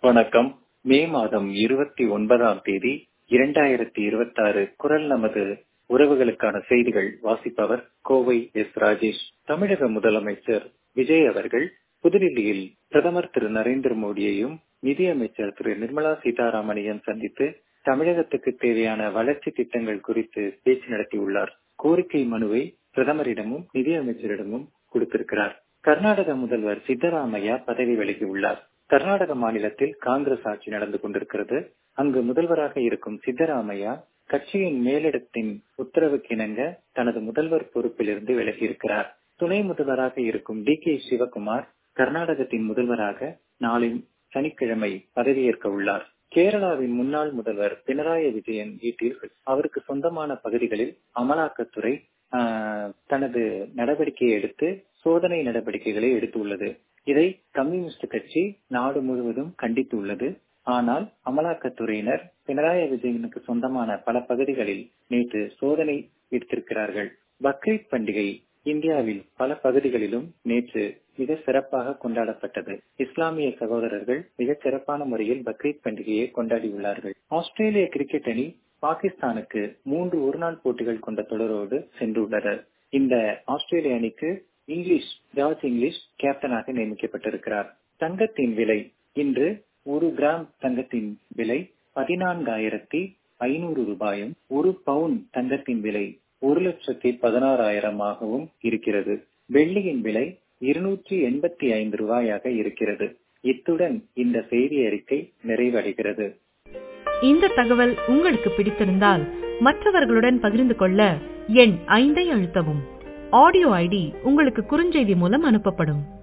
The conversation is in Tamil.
வணக்கம் மே மாதம் இருபத்தி ஒன்பதாம் தேதி இரண்டாயிரத்தி இருபத்தி ஆறு குரல் நமது உறவுகளுக்கான செய்திகள் வாசிப்பவர் கோவை எஸ் ராஜேஷ் தமிழக முதலமைச்சர் விஜய் அவர்கள் புதுடில்லியில் பிரதமர் திரு நரேந்திர மோடியையும் நிதியமைச்சர் திரு நிர்மலா சீதாராமனையும் சந்தித்து தமிழகத்துக்கு தேவையான வளர்ச்சி திட்டங்கள் குறித்து பேச்சு நடத்தியுள்ளார் கோரிக்கை மனுவை பிரதமரிடமும் நிதியமைச்சரிடமும் கொடுத்திருக்கிறார் கர்நாடக முதல்வர் சித்தராமையா பதவி விலகியுள்ளார் கர்நாடக மாநிலத்தில் காங்கிரஸ் ஆட்சி நடந்து கொண்டிருக்கிறது அங்கு முதல்வராக இருக்கும் சித்தராமையா கட்சியின் மேலிடத்தின் உத்தரவுக்கு இணங்க தனது முதல்வர் பொறுப்பிலிருந்து விலகியிருக்கிறார் துணை முதல்வராக இருக்கும் டி கே சிவகுமார் கர்நாடகத்தின் முதல்வராக நாளை சனிக்கிழமை பதவியேற்க உள்ளார் கேரளாவின் முன்னாள் முதல்வர் பினராயி விஜயன் வீட்டில் அவருக்கு சொந்தமான பகுதிகளில் அமலாக்கத்துறை தனது நடவடிக்கையை எடுத்து சோதனை நடவடிக்கைகளை எடுத்துள்ளது இதை கம்யூனிஸ்ட் கட்சி நாடு முழுவதும் கண்டித்துள்ளது ஆனால் அமலாக்கத்துறையினர் பினராயி விஜயனுக்கு சொந்தமான பல பகுதிகளில் நேற்று சோதனை எடுத்திருக்கிறார்கள் பக்ரீத் பண்டிகை இந்தியாவில் பல பகுதிகளிலும் நேற்று மிக சிறப்பாக கொண்டாடப்பட்டது இஸ்லாமிய சகோதரர்கள் மிக சிறப்பான முறையில் பக்ரீத் பண்டிகையை கொண்டாடியுள்ளார்கள் ஆஸ்திரேலிய கிரிக்கெட் அணி பாகிஸ்தானுக்கு மூன்று ஒருநாள் போட்டிகள் கொண்ட தொடரோடு சென்றுள்ளனர் இந்த ஆஸ்திரேலிய அணிக்கு இங்கிலீஷ் ஜார்ஜ் இங்கிலீஷ் கேப்டனாக நியமிக்கப்பட்டிருக்கிறார் தங்கத்தின் விலை இன்று ஒரு கிராம் தங்கத்தின் விலை பதினான்காயிரத்தி ஐநூறு ரூபாயும் ஒரு பவுன் தங்கத்தின் விலை ஒரு லட்சத்தி பதினாறாயிரமாகவும் இருக்கிறது வெள்ளியின் விலை இருநூற்றி எண்பத்தி ஐந்து ரூபாயாக இருக்கிறது இத்துடன் இந்த செய்தி அறிக்கை நிறைவடைகிறது இந்த தகவல் உங்களுக்கு பிடித்திருந்தால் மற்றவர்களுடன் பகிர்ந்து கொள்ள எண் ஐந்தை அழுத்தவும் ஆடியோ ஐடி உங்களுக்கு குறுஞ்செய்தி மூலம் அனுப்பப்படும்